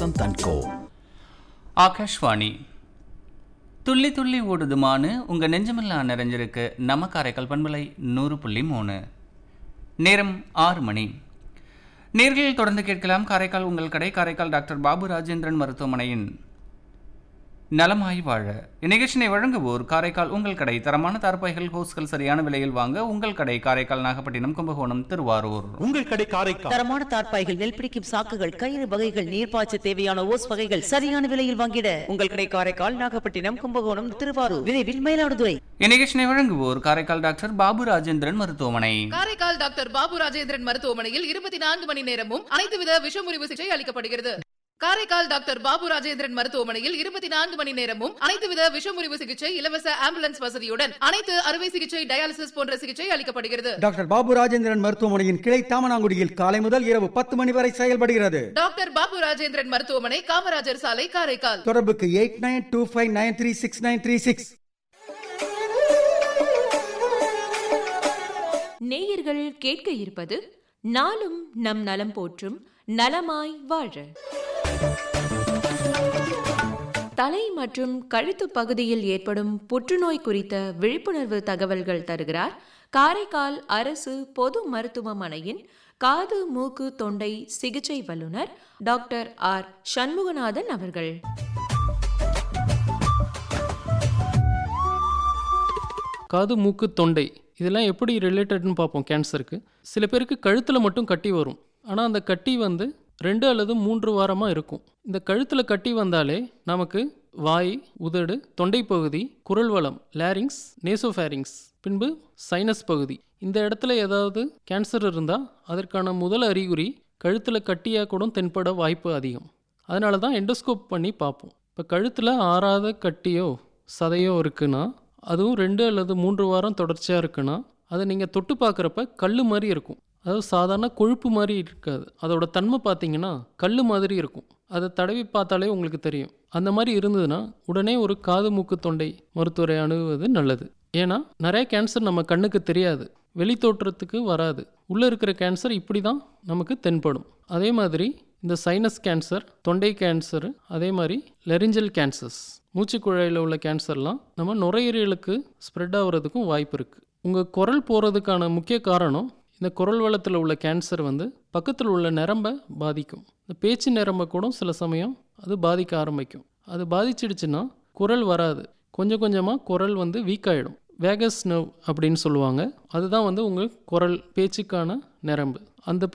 Vasanth and கோ ஆகாஷ்வாணி துள்ளி துள்ளி ஓடுதுமானு உங்க நெஞ்சமெல்லாம் நிறைஞ்சிருக்கு நம்ம காரைக்கால் பண்பலை நூறு புள்ளி மூணு நேரம் ஆறு மணி நேர்களில் தொடர்ந்து கேட்கலாம் காரைக்கால் உங்கள் கடை காரைக்கால் டாக்டர் பாபு ராஜேந்திரன் மருத்துவமனையின் நலமாய் வாழ இந்நிகழ்ச்சியை வழங்குவோர் காரைக்கால் உங்கள் கடை தரமான தார்பாய்கள் ஹோஸ்கள் சரியான விலையில் வாங்க உங்கள் கடை காரைக்கால் நாகப்பட்டினம் கும்பகோணம் திருவாரூர் உங்கள் கடை காரைக்கால் தரமான தார்ப்பாய்கள் நெல் பிடிக்கும் சாக்குகள் கயிறு வகைகள் நீர்ப்பாய்ச்ச தேவையான ஓஸ் வகைகள் சரியான விலையில் வாங்கிட உங்கள் கடை காரைக்கால் நாகப்பட்டினம் கும்பகோணம் திருவாரூர் விரைவில் மயிலாடுதுறை இந்நிகழ்ச்சியை வழங்குவோர் காரைக்கால் டாக்டர் பாபு ராஜேந்திரன் மருத்துவமனை காரைக்கால் டாக்டர் பாபு ராஜேந்திரன் மருத்துவமனையில் இருபத்தி நான்கு மணி நேரமும் அனைத்து வித விஷமுறிவு சிகிச்சை அளிக்கப்படுகிறது காரைக்கால் டாக்டர் பாபு ராஜேந்திரன் மருத்துவமனையில் இருபத்தி நான்கு மணி நேரமும் அனைத்து வித விஷமுறிவு சிகிச்சை இலவச ஆம்புலன்ஸ் வசதியுடன் அனைத்து அறுவை சிகிச்சை டயாலிசிஸ் போன்ற சிகிச்சை அளிக்கப்படுகிறது டாக்டர் பாபு ராஜேந்திரன் மருத்துவமனையின் கிளை தாமனாங்குடியில் காலை முதல் இரவு பத்து மணி வரை செயல்படுகிறது டாக்டர் பாபு ராஜேந்திரன் மருத்துவமனை காமராஜர் சாலை காரைக்கால் தொடர்புக்கு eight nine two five nine three six nine three six நேயர்கள் கேட்க இருப்பது நாளும் நம் நலம் போற்றும் நலமாய் வாழ தலை மற்றும் கழுத்து பகுதியில் ஏற்படும் புற்றுநோய் குறித்த விழிப்புணர்வு தகவல்கள் தருகிறார் காரைக்கால் அரசு பொது மருத்துவமனையின் காது மூக்கு தொண்டை சிகிச்சை வல்லுநர் டாக்டர் ஆர் சண்முகநாதன் அவர்கள் காது மூக்கு தொண்டை இதெல்லாம் எப்படி ரிலேட்டட்னு பார்ப்போம் கேன்சருக்கு சில பேருக்கு கழுத்தில் மட்டும் கட்டி வரும் ஆனால் அந்த கட்டி வந்து ரெண்டு அல்லது மூன்று வாரமாக இருக்கும் இந்த கழுத்தில் கட்டி வந்தாலே நமக்கு வாய் உதடு தொண்டை பகுதி குரல் வளம் லேரிங்ஸ் நேசோஃபேரிங்ஸ் பின்பு சைனஸ் பகுதி இந்த இடத்துல ஏதாவது கேன்சர் இருந்தால் அதற்கான முதல் அறிகுறி கழுத்தில் கட்டியாக கூட தென்பட வாய்ப்பு அதிகம் அதனால தான் எண்டோஸ்கோப் பண்ணி பார்ப்போம் இப்போ கழுத்தில் ஆறாத கட்டியோ சதையோ இருக்குன்னா அதுவும் ரெண்டு அல்லது மூன்று வாரம் தொடர்ச்சியாக இருக்குன்னா அதை நீங்கள் தொட்டு பார்க்குறப்ப கல் மாதிரி இருக்கும் அதாவது சாதாரண கொழுப்பு மாதிரி இருக்காது அதோட தன்மை பார்த்தீங்கன்னா கல் மாதிரி இருக்கும் அதை தடவி பார்த்தாலே உங்களுக்கு தெரியும் அந்த மாதிரி இருந்ததுன்னா உடனே ஒரு காது மூக்கு தொண்டை மருத்துவரை அணுகுவது நல்லது ஏன்னா நிறைய கேன்சர் நம்ம கண்ணுக்கு தெரியாது வெளி தோற்றத்துக்கு வராது உள்ளே இருக்கிற கேன்சர் இப்படி தான் நமக்கு தென்படும் அதே மாதிரி இந்த சைனஸ் கேன்சர் தொண்டை கேன்சர் அதே மாதிரி லெரிஞ்சல் கேன்சர்ஸ் மூச்சுக்குழாயில் உள்ள கேன்சர்லாம் நம்ம நுரையீரலுக்கு ஸ்ப்ரெட் ஆகிறதுக்கும் வாய்ப்பு இருக்குது உங்கள் குரல் போகிறதுக்கான முக்கிய காரணம் இந்த குரல் வளத்தில் உள்ள கேன்சர் வந்து பக்கத்தில் உள்ள நரம்பை பாதிக்கும் இந்த பேச்சு நரம்பை கூட சில சமயம் அது பாதிக்க ஆரம்பிக்கும் அது பாதிச்சிடுச்சுன்னா குரல் வராது கொஞ்சம் கொஞ்சமாக குரல் வந்து வீக் ஆகிடும் வேகஸ் நர்வ் அப்படின்னு சொல்லுவாங்க அதுதான் வந்து உங்கள் குரல் பேச்சுக்கான நரம்பு அந்த